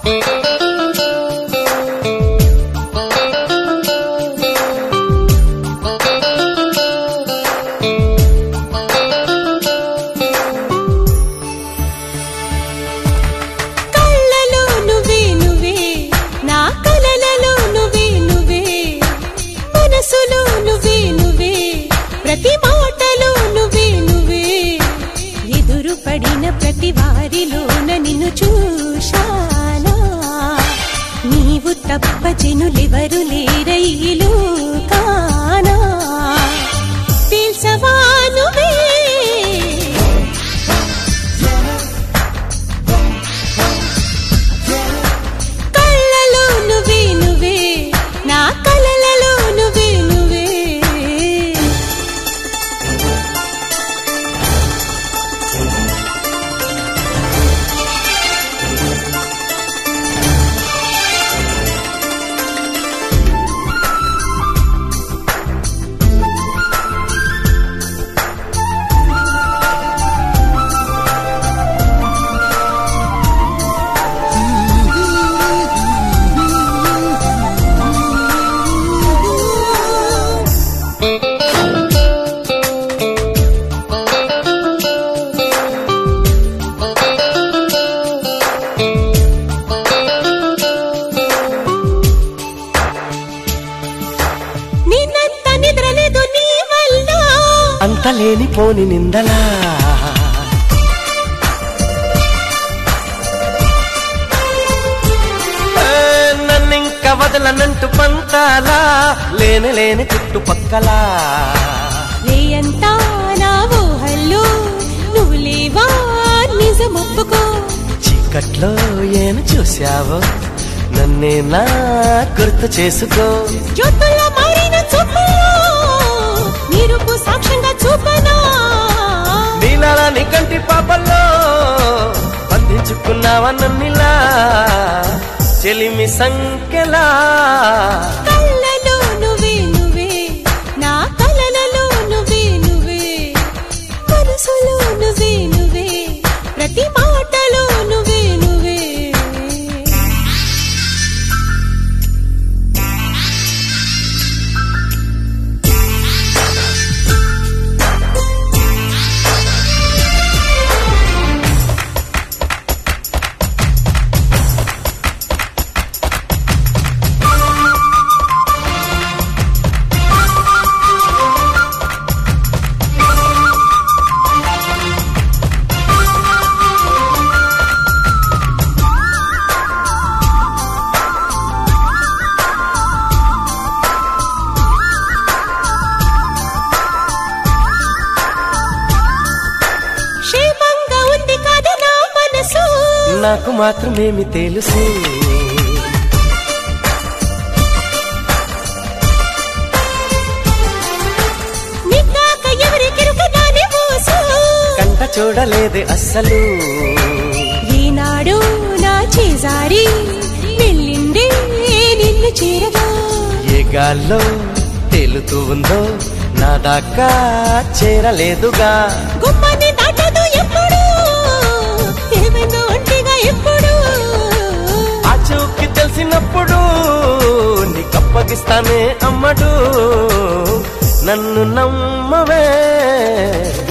కళ్ళలో నువ్వే నువ్వే నా కలలలో నువ్వే నువ్వే మనసులో నువ్వే నువ్వే ప్రతి మాటలో నువ్వే నువ్వే ఎదురు పడిన ప్రతి వారిలోన నిన్ను చూశానా నీవు తప్ప జనులెవరు లేరయ్యిలో కానా తెలుసవా నువ్వే కళ్ళలో నువ్వే నువ్వే నా కలలలో నువ్వే నువ్వే నిన్నంత నిద్రలేదు నీ వల్ల అంత లేనిపోని నిందలా ఏ, నన్నింక వదలనంటూ పంతాలా లేని లేని చుట్టుపక్కలా రేయంతా నా ఊహల్లో నువ్వు లేవా నిజమొప్పుకో చీకట్లో ఏను చూశావో నన్నే నా గుర్తు చేసుకో జ్యోతుల్లో మారిన చూపుల్లో నిరుపు సాక్ష్యంగా చూపనా నీలాల నీ కంటి పాపల్లో బంధించుకున్నావా నన్నిలా చెలిమి సంఖ్యలా కళ్ళలో నువ్వే నువ్వే నా కలలలో నువ్వే నువ్వే మనసులో నువ్వే నువ్వే ప్రతి మాటలో నువ్వే నువ్వే క్షేమంగా ఉంది కాదు నా మనసు నాకు మాత్రమేమి తెలుసు నిన్నాక ఎవరికెరుక నానే మోసు కంట చూడలేదే అస్సలు ఈనాడు నా చేజారి వెళ్ళిండే నిన్ను చేరగా ఏ గాల్లో తేలుతూ ఉందో నా దాకా చేరలేదుగా గుమ్మని దాటదు ఎప్పుడు ఏమైందో ఒంటిగా ఎప్పుడు ఆ చూకి తెలిసినప్పుడు నీకప్పగిస్తానే అమ్మడు నన్ను నమ్మవే